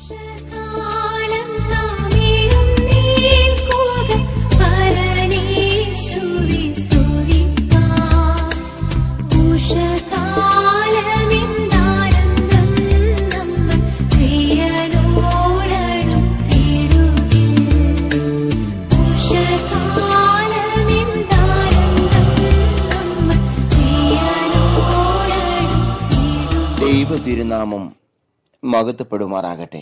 കാലം നാമേഴും നീൽക്കുക പരനേശുവെ സ്തുതിക്കാം ഉഷകാലമെന്താനന്ദം നമ്മൾ പ്രിയനോടടുത്തിടുകിൽ ഉഷകാലമെന്താനന്ദം നമ്മൾ പ്രിയനോടടുത്തിടുകിൽ ദൈവ തിരുനാമം മഹത്വപ്പെടുമാറാകട്ടെ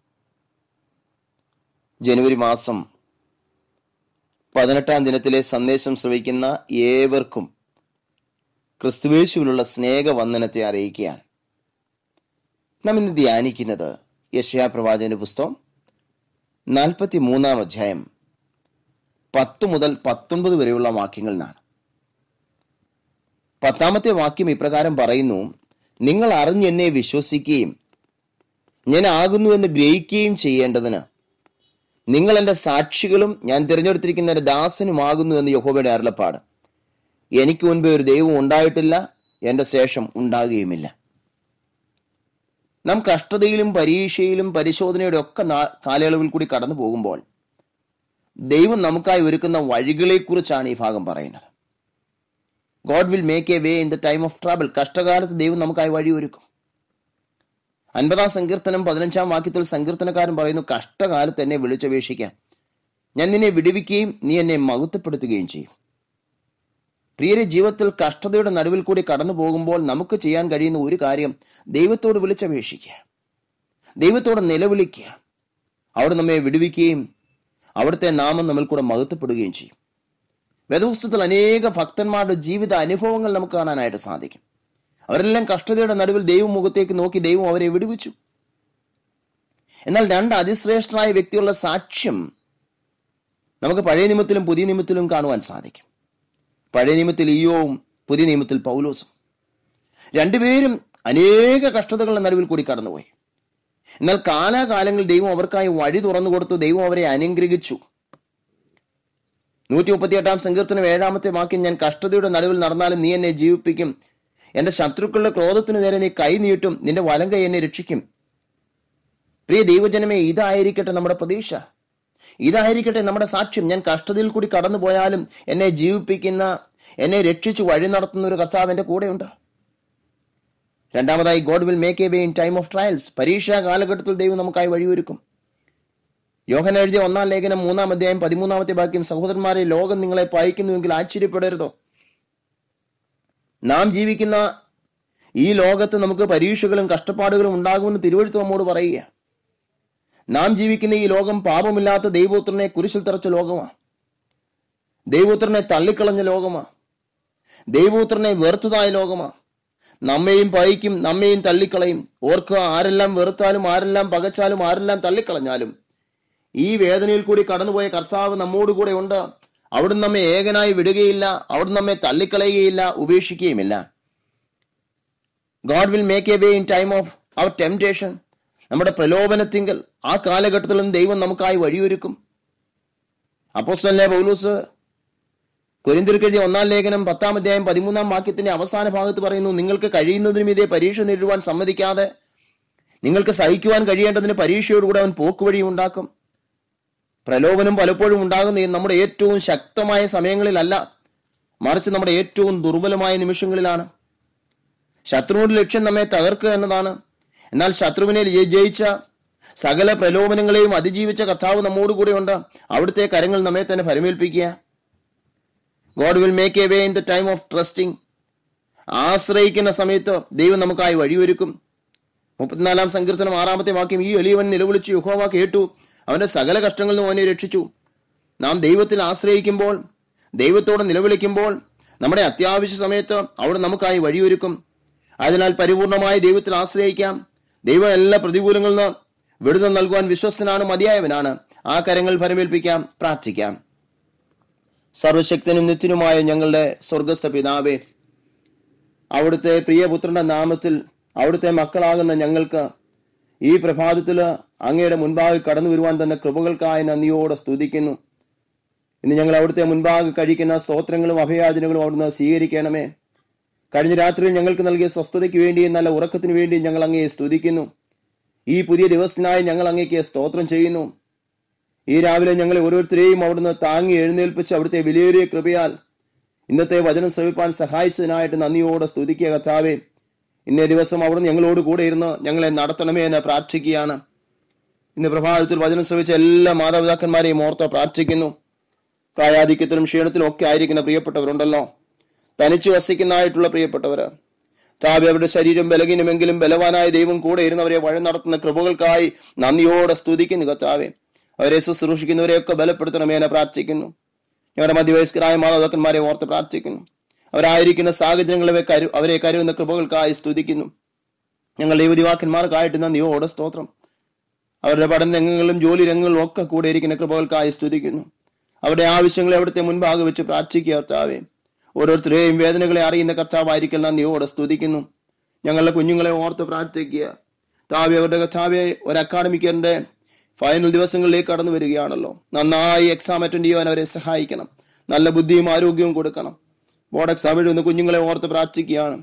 ജനുവരി മാസം പതിനെട്ടാം ദിനത്തിലെ സന്ദേശം ശ്രവിക്കുന്ന ഏവർക്കും ക്രിസ്തുവേശുവിലുള്ള സ്നേഹവന്ദനത്തെ അറിയിക്കുകയാണ് നാം ഇന്ന് ധ്യാനിക്കുന്നത് യശയാ പ്രവാചകന്റെ പുസ്തകം നാൽപ്പത്തി മൂന്നാം അധ്യായം പത്ത് മുതൽ പത്തൊൻപത് വരെയുള്ള വാക്യങ്ങളിൽ നിന്നാണ് പത്താമത്തെ വാക്യം ഇപ്രകാരം പറയുന്നു നിങ്ങൾ അറിഞ്ഞ് എന്നെ വിശ്വസിക്കുകയും ഞാൻ ആകുന്നുവെന്ന് ഗ്രഹിക്കുകയും ചെയ്യേണ്ടതിന് നിങ്ങൾ എൻ്റെ സാക്ഷികളും ഞാൻ തിരഞ്ഞെടുത്തിരിക്കുന്ന എൻ്റെ ദാസനുമാകുന്നു എന്ന് യഹോബയുടെ അരുളപ്പാട് എനിക്ക് മുൻപേ ഒരു ദൈവം ഉണ്ടായിട്ടില്ല എൻ്റെ ശേഷം ഉണ്ടാകുകയുമില്ല നാം കഷ്ടതയിലും പരീക്ഷയിലും പരിശോധനയുടെ ഒക്കെ നാ- കാലയളവിൽ കൂടി കടന്നു പോകുമ്പോൾ ദൈവം നമുക്കായി ഒരുക്കുന്ന വഴികളെക്കുറിച്ചാണ് ഈ ഭാഗം പറയുന്നത് God will make a way in the time of trouble കഷ്ടകാലത്ത് ദൈവം നമുക്കായി വഴി ഒരുക്കും അൻപതാം സങ്കീർത്തനം പതിനഞ്ചാം വാക്യത്തിൽ സങ്കീർത്തനക്കാരൻ പറയുന്നു കഷ്ടകാലത്ത് എന്നെ വിളിച്ചപേക്ഷിക്കാൻ ഞാൻ നിന്നെ വിടുവിക്കുകയും നീ എന്നെ മഹത്വപ്പെടുത്തുകയും ചെയ്യും പ്രിയരെ ജീവിതത്തിൽ കഷ്ടതയുടെ നടുവിൽ കൂടി കടന്നു പോകുമ്പോൾ നമുക്ക് ചെയ്യാൻ കഴിയുന്ന ഒരു കാര്യം ദൈവത്തോട് വിളിച്ചപേക്ഷിക്കുക ദൈവത്തോട് നിലവിളിക്കുക അവിടെ നമ്മെ വിടുവിക്കുകയും അവിടുത്തെ നാമം നമ്മൾ കൂടെ മഹത്വപ്പെടുകയും ചെയ്യും വേദപുസ്തകത്തിൽ അനേക ഭക്തന്മാരുടെ ജീവിത അനുഭവങ്ങൾ നമുക്ക് കാണാനായിട്ട് സാധിക്കും അവരെല്ലാം കഷ്ടതയുടെ നടുവിൽ ദൈവം മുഖത്തേക്ക് നോക്കി ദൈവം അവരെ വിടുവിച്ചു എന്നാൽ രണ്ട് അതിശ്രേഷ്ഠരായ വ്യക്തികളുടെ സാക്ഷ്യം നമുക്ക് പഴയ നിയമത്തിലും പുതിയ നിയമത്തിലും കാണുവാൻ സാധിക്കും പഴയ നിയമത്തിൽ ഈയോവും പുതിയ നിയമത്തിൽ പൗലോസും രണ്ടുപേരും അനേക കഷ്ടതകളുടെ നടുവിൽ കൂടി കടന്നുപോയി എന്നാൽ കാലാകാലങ്ങളിൽ ദൈവം അവർക്കായി വഴി തുറന്നു കൊടുത്തു ദൈവം അവരെ അനുഗ്രഹിച്ചു നൂറ്റി മുപ്പത്തിയെട്ടാം സങ്കീർത്തനം ഏഴാമത്തെ വാക്യം ഞാൻ കഷ്ടതയുടെ നടുവിൽ നടന്നാലും നീ എന്നെ ജീവിപ്പിക്കും എന്റെ ശത്രുക്കളുടെ ക്രോധത്തിന് നേരെ നീ കൈ നീട്ടും നിന്റെ വലം കൈ എന്നെ രക്ഷിക്കും പ്രിയ ദൈവജനമേ ഇതായിരിക്കട്ടെ നമ്മുടെ പ്രതീക്ഷ ഇതായിരിക്കട്ടെ നമ്മുടെ സാക്ഷ്യം ഞാൻ കഷ്ടതയിൽ കൂടി കടന്നു പോയാലും എന്നെ ജീവിപ്പിക്കുന്ന എന്നെ രക്ഷിച്ചു വഴി നടത്തുന്ന ഒരു കർത്താവ് എന്റെ കൂടെയുണ്ട് രണ്ടാമതായി God will make a way in time of trials പരീക്ഷാ കാലഘട്ടത്തിൽ ദൈവം നമുക്കായി വഴിയൊരുക്കും യോഹന എഴുതിയ ഒന്നാം ലേഖനം മൂന്നാം അധ്യായം പതിമൂന്നാമത്തെ വാക്യം സഹോദരന്മാരെ ലോകം നിങ്ങളെ പായിക്കുന്നുവെങ്കിൽ ആശ്ചര്യപ്പെടരുതോ നാം ജീവിക്കുന്ന ഈ ലോകത്ത് നമുക്ക് പരീക്ഷകളും കഷ്ടപ്പാടുകളും ഉണ്ടാകുമെന്ന് തിരുവഴുത്ത് നമ്മോട് പറയുക നാം ജീവിക്കുന്ന ഈ ലോകം പാപമില്ലാത്ത ദൈവോത്രനെ കുരിശിൽ തറച്ച ലോകമാണ് ദൈവോത്രനെ തള്ളിക്കളഞ്ഞ ലോകമാണ് ദൈവോത്രനെ വെറുത്തതായ ലോകമാണ് നമ്മെയും പഴിക്കും നമ്മെയും തള്ളിക്കളയും ഓർക്കുക ആരെല്ലാം വെറുത്താലും ആരെല്ലാം പകച്ചാലും ആരെല്ലാം തള്ളിക്കളഞ്ഞാലും ഈ വേദനയിൽ കൂടി കടന്നുപോയ കർത്താവ് നമ്മോടുകൂടെ ഉണ്ട് അവിടുന്ന് നമ്മെ ഏകനായി വിടുകയില്ല അവിടുന്ന് നമ്മെ തള്ളിക്കളയുകയില്ല ഉപേക്ഷിക്കുകയുമില്ല God will make a way in time of our temptation നമ്മുടെ പ്രലോഭനത്തിങ്കൽ ആ കാലഘട്ടത്തിലും ദൈവം നമുക്കായി വഴിയൊരുക്കും അപ്പോസ്തലനെ പൗലൂസ് കൊരിന്തിർക്കെഴുതിയ ഒന്നാം ലേഖനം പത്താം അധ്യായം പതിമൂന്നാം വാക്യത്തിന്റെ അവസാന ഭാഗത്ത് പറയുന്നു നിങ്ങൾക്ക് കഴിയുന്നതിനും ഇതേ പരീക്ഷ നേരിടുവാൻ സമ്മതിക്കാതെ നിങ്ങൾക്ക് സഹിക്കുവാൻ കഴിയേണ്ടതിന് പരീക്ഷയോടുകൂടെ അവൻ പോക്കുവഴി ഉണ്ടാക്കും പ്രലോഭനം പലപ്പോഴും ഉണ്ടാകുന്ന ഈ നമ്മുടെ ഏറ്റവും ശക്തമായ സമയങ്ങളിലല്ല മറിച്ച് നമ്മുടെ ഏറ്റവും ദുർബലമായ നിമിഷങ്ങളിലാണ് ശത്രുവിന്റെ ലക്ഷ്യം നമ്മെ തകർക്കുക എന്നതാണ് എന്നാൽ ശത്രുവിനെ ജയി- ജയിച്ച സകല പ്രലോഭനങ്ങളെയും അതിജീവിച്ച കർത്താവ് നമ്മോടുകൂടെ ഉണ്ട് അവിടുത്തെ കരങ്ങൾ നമ്മെ തന്നെ ഫലമേൽപ്പിക്കുക God will make a way in the time of trusting ആശ്രയിക്കുന്ന സമയത്ത് ദൈവം നമുക്കായി വഴിയൊരുക്കും മുപ്പത്തിനാലാം സങ്കീർത്തനം ആറാമത്തെ വാക്യം ഈ എളിയവൻ നിലവിളിച്ചു യുഹോവ കേട്ടു അവന്റെ സകല കഷ്ടങ്ങളിൽ നിന്നും അവനെ രക്ഷിച്ചു നാം ദൈവത്തിൽ ആശ്രയിക്കുമ്പോൾ ദൈവത്തോട് നിലവിളിക്കുമ്പോൾ നമ്മുടെ അത്യാവശ്യ സമയത്ത് അവിടെ നമുക്കായി വഴിയൊരുക്കും അതിനാൽ പരിപൂർണമായി ദൈവത്തിൽ ആശ്രയിക്കാം ദൈവം എല്ലാ പ്രതികൂലങ്ങളിൽ നിന്ന് വിടുതൽ നൽകുവാൻ വിശ്വസ്തനാണ് മതിയായവനാണ് ആ കരങ്ങൾ ഫലമേൽപ്പിക്കാം പ്രാർത്ഥിക്കാം സർവശക്തനും നിത്യനുമായ ഞങ്ങളുടെ സ്വർഗസ്ഥ പിതാവേ അവിടുത്തെ പ്രിയപുത്രന്റെ നാമത്തിൽ അവിടുത്തെ മക്കളാകുന്ന ഞങ്ങൾക്ക് ഈ പ്രഭാതത്തിൽ അങ്ങയുടെ മുൻപാകെ കടന്നു വരുവാൻ തന്നെ കൃപകൾക്കായി നന്ദിയോടെ സ്തുതിക്കുന്നു ഇന്ന് ഞങ്ങൾ അവിടുത്തെ മുൻപാകെ കഴിക്കുന്ന സ്തോത്രങ്ങളും അഭയാചനകളും അവിടുന്ന് സ്വീകരിക്കണമേ കഴിഞ്ഞ രാത്രിയിൽ ഞങ്ങൾക്ക് നൽകിയ സ്വസ്ഥതയ്ക്ക് വേണ്ടിയും നല്ല ഉറക്കത്തിന് വേണ്ടിയും ഞങ്ങൾ അങ്ങയെ സ്തുതിക്കുന്നു ഈ പുതിയ ദിവസത്തിനായി ഞങ്ങൾ അങ്ങേക്ക് സ്തോത്രം ചെയ്യുന്നു ഈ രാവിലെ ഞങ്ങളെ ഓരോരുത്തരെയും അവിടുന്ന് താങ്ങി എഴുന്നേൽപ്പിച്ച് അവിടുത്തെ വിലയേറിയ കൃപയാൽ ഇന്നത്തെ വചനം ശ്രമിപ്പാൻ സഹായിച്ചതിനായിട്ട് നന്ദിയോടെ സ്തുതിക്കുക കർത്താവേ ഇന്നേ ദിവസം അവിടുന്ന് ഞങ്ങളോട് കൂടെ ഇരുന്ന് ഞങ്ങളെ നടത്തണമേ എന്ന് പ്രാർത്ഥിക്കുകയാണ് ഇന്ന് പ്രഭാതത്തിൽ വചനം ശ്രമിച്ച എല്ലാ മാതാപിതാക്കന്മാരെയും ഓർത്ത് പ്രാർത്ഥിക്കുന്നു പ്രായാധിക്യത്തിലും ക്ഷീണത്തിലും ഒക്കെ ആയിരിക്കുന്ന പ്രിയപ്പെട്ടവരുണ്ടല്ലോ തനിച്ചു വസിക്കുന്നതായിട്ടുള്ള പ്രിയപ്പെട്ടവര് താവി അവരുടെ ശരീരം ബലഹീനമെങ്കിലും ബലവാനായ ദൈവം കൂടെ ഇരുന്നവരെ വഴി നടത്തുന്ന കൃപകൾക്കായി നന്ദിയോടെ സ്തുതിക്കുന്നു കർത്താവെ അവരെ ശുശ്രൂഷിക്കുന്നവരെയൊക്കെ ബലപ്പെടുത്തണമേ എന്ന് പ്രാർത്ഥിക്കുന്നു ഞങ്ങളുടെ മധ്യവയസ്കരായ മാതാപിതാക്കന്മാരെ ഓർത്ത് പ്രാർത്ഥിക്കുന്നു അവരായിരിക്കുന്ന സാഹചര്യങ്ങളെ കരു അവരെ കരുതുന്ന കൃപകൾക്കായി സ്തുതിക്കുന്നു ഞങ്ങൾ ദൈവദിവാക്കന്മാർക്കായിട്ട് നന്ദിയോടെ സ്തോത്രം അവരുടെ പഠന രംഗങ്ങളിലും ജോലി രംഗങ്ങളിലും ഒക്കെ കൂടെ ഇരിക്കുന്ന കൃപകൾക്കായി സ്തുതിക്കുന്നു അവരുടെ ആവശ്യങ്ങളെ അവിടുത്തെ മുൻപാകെ വെച്ച് പ്രാർത്ഥിക്കുക കർത്താവെ ഓരോരുത്തരെയും വേദനകളെ അറിയുന്ന കർത്താവായിരിക്കൽ നന്ദിയോടെ സ്തുതിക്കുന്നു ഞങ്ങളുടെ കുഞ്ഞുങ്ങളെ ഓർത്ത് പ്രാർത്ഥിക്കുക താവെ അവരുടെ കർത്താവെ ഒരു അക്കാഡമിക്കറിന്റെ ഫൈനൽ ദിവസങ്ങളിലേക്ക് കടന്നു വരികയാണല്ലോ നന്നായി എക്സാം അറ്റൻഡ് ചെയ്യുവാൻ അവരെ സഹായിക്കണം നല്ല ബുദ്ധിയും ആരോഗ്യവും കൊടുക്കണം ബോർഡ് എക്സാം എഴുതുന്ന കുഞ്ഞുങ്ങളെ ഓർത്ത് പ്രാർത്ഥിക്കുകയാണ്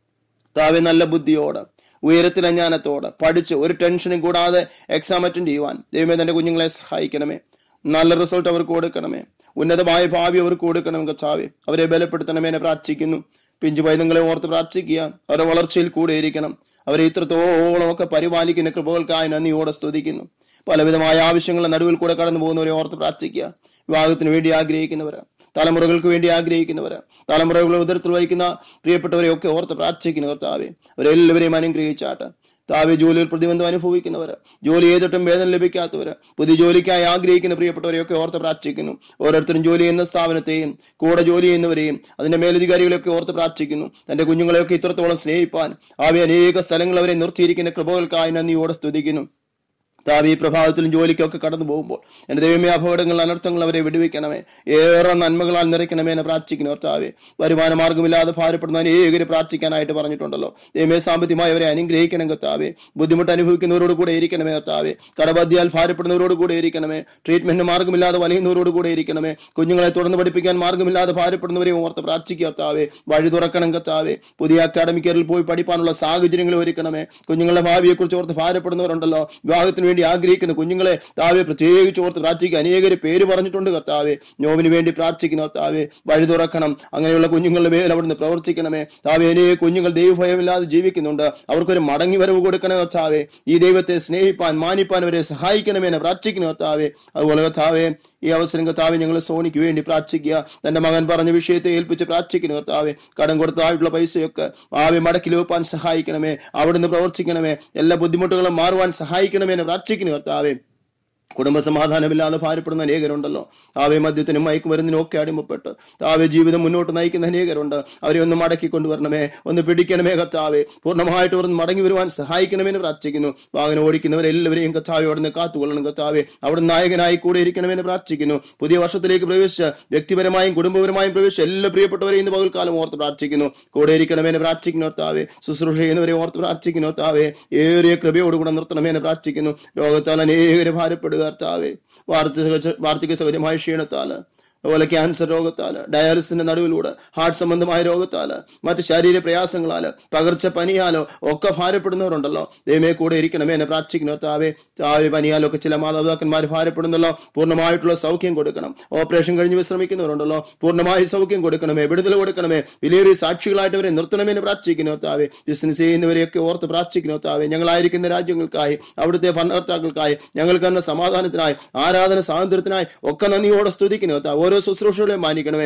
താവെ നല്ല ബുദ്ധിയോട് ഉയരത്തിലെ ജ്ഞാനത്തോട് പഠിച്ച് ഒരു ടെൻഷനും കൂടാതെ എക്സാം അറ്റൻഡ് ചെയ്യുവാൻ ദൈവമേ തന്റെ കുഞ്ഞുങ്ങളെ സഹായിക്കണമേ നല്ല റിസൾട്ട് അവർക്ക് കൊടുക്കണമേ ഉന്നതമായ ഭാവി അവർക്ക് കൊടുക്കണം കച്ചാവെ അവരെ ബലപ്പെടുത്തണമേ എന്ന് പ്രാർത്ഥിക്കുന്നു പിഞ്ചു പൈതങ്ങളെ ഓർത്ത് പ്രാർത്ഥിക്കുക അവരുടെ വളർച്ചയിൽ കൂടെ ഇരിക്കണം അവരെ ഇത്രത്തോളം ഒക്കെ പരിപാലിക്കുന്ന കൃപകൾക്കായി നന്ദിയോടെ സ്തുതിക്കുന്നു പലവിധമായ ആവശ്യങ്ങളുടെ നടുവിൽ കൂടെ കടന്നു പോകുന്നവരെ ഓർത്ത് പ്രാർത്ഥിക്കുക വിവാഹത്തിന് വേണ്ടി ആഗ്രഹിക്കുന്നവര് തലമുറകൾക്ക് വേണ്ടി ആഗ്രഹിക്കുന്നവര് തലമുറകളെ ഉദരത്തിൽ വഹിക്കുന്ന പ്രിയപ്പെട്ടവരെ ഒക്കെ ഓർത്ത് പ്രാർത്ഥിക്കുന്ന കർത്താവെ അവരെല്ലാവരെയും അനുഗ്രഹിച്ചാട്ട് താവെ ജോലിയിൽ പ്രതിബന്ധം അനുഭവിക്കുന്നവര് ജോലി ചെയ്തിട്ടും വേതനം ലഭിക്കാത്തവര് പുതിയ ജോലിക്കായി ആഗ്രഹിക്കുന്ന പ്രിയപ്പെട്ടവരെയൊക്കെ ഓർത്ത് പ്രാർത്ഥിക്കുന്നു ഓരോരുത്തരും ജോലി ചെയ്യുന്ന സ്ഥാപനത്തെയും കൂടെ ജോലി ചെയ്യുന്നവരെയും അതിന്റെ മേലധികാരികളെയൊക്കെ ഓർത്ത് പ്രാർത്ഥിക്കുന്നു തന്റെ കുഞ്ഞുങ്ങളെയൊക്കെ ഇത്രത്തോളം സ്നേഹിപ്പാൻ ആവെ അനേക സ്ഥലങ്ങൾ അവരെ നിർത്തിയിരിക്കുന്ന കൃപകൾക്കായി നന്ദിയോടെ സ്തുതിക്കുന്നു താവി പ്രഭാതത്തിലും ജോലിക്കൊക്കെ കടന്നു പോകുമ്പോൾ എൻ്റെ ദൈവമേ അപകടങ്ങൾ അനർത്ഥങ്ങൾ അവരെ വിടുവിക്കണമേ ഏറെ നന്മകളാൽ നിറയ്ക്കണമേ എന്ന് പ്രാർത്ഥിക്കുന്നു കർത്താവെ വരുമാന മാർഗമില്ലാതെ ഭാരപ്പെടുന്ന അനേകര് പ്രാർത്ഥിക്കാനായിട്ട് പറഞ്ഞിട്ടുണ്ടല്ലോ ദൈവമേ സാമ്പത്തികമായി അവരെ അനുഗ്രഹിക്കണം കർത്താവെ ബുദ്ധിമുട്ട് അനുഭവിക്കുന്നവരോട് കൂടെ ഇരിക്കണമേ കർത്താവെ കടബാധ്യാൽ ഭാരപ്പെടുന്നവരോട് കൂടെ ഇരിക്കണമേ ട്രീറ്റ്മെന്റിന് മാർഗമില്ലാതെ വലയുന്നവരോട് കൂടെ ഇരിക്കണമേ കുഞ്ഞുങ്ങളെ തുടർന്ന് പഠിപ്പിക്കാൻ മാർഗമില്ലാതെ ഭാരപ്പെടുന്നവരെ ഓർത്ത് പ്രാർത്ഥിക്കുക കർത്താവെ വഴി തുറക്കണം കർത്താവെ പുതിയ അക്കാഡമിക് ഇയറിൽ പോയി പഠിപ്പാനുള്ള സാഹചര്യങ്ങൾ ഒരുക്കണമേ കുഞ്ഞുങ്ങളുടെ ഭാവിയെക്കുറിച്ച് ഓർത്ത് ഭാരപ്പെടുന്നവരുണ്ടല്ലോ വിവാഹത്തിന് വേണ്ടി ആഗ്രഹിക്കുന്ന കുഞ്ഞുങ്ങളെ താവെ പ്രത്യേകിച്ച് ഓർത്ത് പ്രാർത്ഥിക്കുക അനേകര് പേര് പറഞ്ഞിട്ടുണ്ട് കർത്താവെ നോവിന് വേണ്ടി പ്രാർത്ഥിക്കുന്ന കർത്താവെ വഴി തുറക്കണം അങ്ങനെയുള്ള കുഞ്ഞുങ്ങളുടെ മേൽ അവിടുന്ന് പ്രവർത്തിക്കണമേ താവെ അനേക കുഞ്ഞുങ്ങൾ ദൈവഭയമില്ലാതെ ജീവിക്കുന്നുണ്ട് അവർക്കൊരു മടങ്ങി വരവ് കൊടുക്കണേ കർത്താവെ ഈ ദൈവത്തെ സ്നേഹിപ്പാൻ മാനിപ്പാൻ അവരെ സഹായിക്കണമേ എന്ന് പ്രാർത്ഥിക്കുന്ന കർത്താവെ അതുപോലെ കർത്താവെ ഈ അവസരം കർത്താവെ ഞങ്ങൾ സോണിക്ക് വേണ്ടി പ്രാർത്ഥിക്കുക തന്റെ മകൻ പറഞ്ഞ വിഷയത്തെ ഏൽപ്പിച്ച് പ്രാർത്ഥിക്കുന്ന കർത്താവെ കടം കൊടുത്തതായിട്ടുള്ള പൈസയൊക്കെ ആവെ മടക്കി ലഭിപ്പാൻ സഹായിക്കണമേ അവിടുന്ന് പ്രവർത്തിക്കണമേ എല്ലാ ബുദ്ധിമുട്ടുകളും മാറുവാൻ സഹായിക്കണമേ എന്ന് പ്രാർത്ഥിക്കുന്നു കർത്താവെ കുടുംബ സമാധാനമില്ലാതെ ഭാരപ്പെടുന്ന അനേകരുണ്ടല്ലോ ആവെ മദ്യത്തിനും മയക്കുമരുന്നിനും ഒക്കെ അടിമപ്പെട്ട് താവെ ജീവിതം മുന്നോട്ട് നയിക്കുന്ന അനേകരുണ്ട് അവരെ ഒന്ന് മടക്കി കൊണ്ടുവരണമേ ഒന്ന് പിടിക്കണമേ കർത്താവെ പൂർണ്ണമായിട്ട് അവർ മടങ്ങി വരുവാൻ സഹായിക്കണമെന്ന് പ്രാർത്ഥിക്കുന്നു വാഹനം ഓടിക്കുന്നവരെല്ലാവരെയും കർത്താവെ അവിടുന്ന് കാത്തുകൊള്ളണം കർത്താവെ അവിടെ നായകനായി കൂടെ ഇരിക്കണമെന്ന് പ്രാർത്ഥിക്കുന്നു പുതിയ വർഷത്തിലേക്ക് പ്രവേശിച്ച് വ്യക്തിപരമായും കുടുംബപരമായും പ്രവേശിച്ച എല്ലാ പ്രിയപ്പെട്ടവരെയും ഇന്ന് പകൽക്കാലം ഓർത്ത് പ്രാർത്ഥിക്കുന്നു കൂടെ ഇരിക്കണമെന്ന് പ്രാർത്ഥിക്കുന്നു കർത്താവെ ശുശ്രൂഷ ചെയ്യുന്നവരെ ഓർത്ത് പ്രാർത്ഥിക്കുന്നു കർത്താവെ ഏറിയ കൃപയോടുകൂടെ നിർത്തണമെന്ന് പ്രാർത്ഥിക്കുന്നു രോഗത്താൽ അനേകരെ ഭാരപ്പെടുക കർത്താവെ വാർദ്ധക്യ വാർദ്ധക്യ സഹജമായ ക്ഷീണത്താൽ അതുപോലെ ക്യാൻസർ രോഗത്താൽ ഡയാലിസിന്റെ നടുവിലൂടെ ഹാർട്ട് സംബന്ധമായ രോഗത്താൽ മറ്റ് ശാരീരിക പ്രയാസങ്ങളാല് പകർച്ച പനിയാലോ ഒക്കെ ഭാരപ്പെടുന്നവരുണ്ടല്ലോ ദൈവമേ കൂടെ ഇരിക്കണമേ എന്നെ പ്രാർത്ഥിക്കുന്നു താവേ താവേ പനിയാലോ ഒക്കെ ചില മാതാപിതാക്കന്മാർ ഭാരപ്പെടുന്നല്ലോ പൂർണ്ണമായിട്ടുള്ള സൗഖ്യം കൊടുക്കണം ഓപ്പറേഷൻ കഴിഞ്ഞ് വിശ്രമിക്കുന്നവരുണ്ടല്ലോ പൂർണ്ണമായി സൗഖ്യം കൊടുക്കണമേ വിടുതൽ കൊടുക്കണമേ വലിയൊരു സാക്ഷികളായിട്ട് അവരെ നിർത്തണമേ എന്ന് പ്രാർത്ഥിക്കുന്നു താവേ ബിസിനസ് ചെയ്യുന്നവരെയൊക്കെ ഓർത്ത് പ്രാർത്ഥിക്കുന്നു താവേ ഞങ്ങളായിരിക്കുന്ന രാജ്യങ്ങൾക്കായി അവിടുത്തെ ഭരണകർത്താക്കൾക്കായി ഞങ്ങൾക്ക് തന്നെ സമാധാനത്തിനായി ആരാധന സ്വാതന്ത്ര്യത്തിനായി ഒക്കെ നന്ദിയോടെ സ്തുതിക്കുന്നു താവേ ഓരോ ശുശ്രൂഷകളെയും മാനിക്കണമേ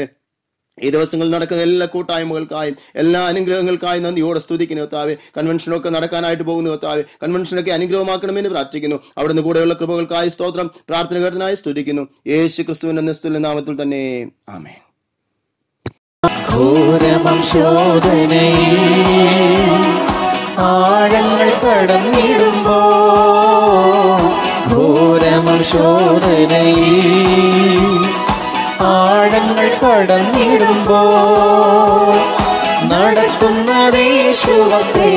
ഈ ദിവസങ്ങളിൽ നടക്കുന്ന എല്ലാ കൂട്ടായ്മകൾക്കായും എല്ലാ അനുഗ്രഹങ്ങൾക്കായും നന്ദിയോടെ സ്തുതിക്കുന്നു കർത്താവെ കൺവെൻഷനൊക്കെ നടക്കാനായിട്ട് പോകുന്നു കർത്താവെ കൺവെൻഷനൊക്കെ അനുഗ്രഹമാക്കണമെന്ന് പ്രാർത്ഥിക്കുന്നു അവിടുന്ന് കൂടെയുള്ള കൃപകൾക്കായി സ്തോത്രം പ്രാർത്ഥനകരനായി സ്തുതിക്കുന്നു യേശു ക്രിസ്തുവിന്റെ നിസ്തുല്യ നാമത്തിൽ തന്നെ ആമേൻ ഘോരമം ശോധനയിൽ ആഴങ്ങൾ കടന്നിടുമ്പോ ഘോരമം ശോധനയിൽ ആഴങ്ങൾ കടന്നിടുമ്പോ നടത്തുന്നതേശുവത്തെ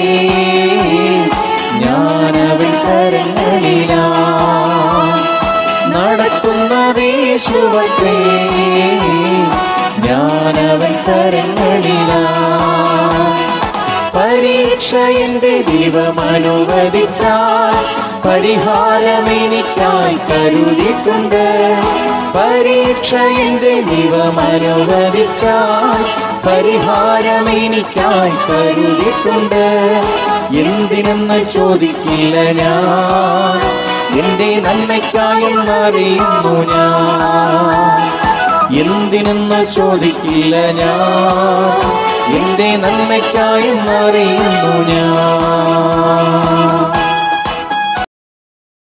ഞാനവൻ കരങ്ങളിലാ നടത്തുന്നതേശുവത്തെ ഞാനവൻ കരങ്ങളിലാ പരീക്ഷ എന്റെ ദൈവം അനുവദിച്ചാൽ പരിഹാരം എനിക്കായി കരുതിയിട്ടുണ്ട് പരീക്ഷ എന്റെ ദൈവം അനുവദിച്ചാൽ പരിഹാരം എനിക്കായി കരുതിയിട്ടുണ്ട് എന്തിനെന്ന് ചോദിക്കില്ല ഞാൻ എന്റെ നന്മയ്ക്കായെന്നറിയുന്നു ഞാൻ എന്തിനെന്ന് ചോദിക്കില്ല ഞാൻ എന്റെ നന്മയ്ക്കായെന്നറിയുന്നു ഞാൻ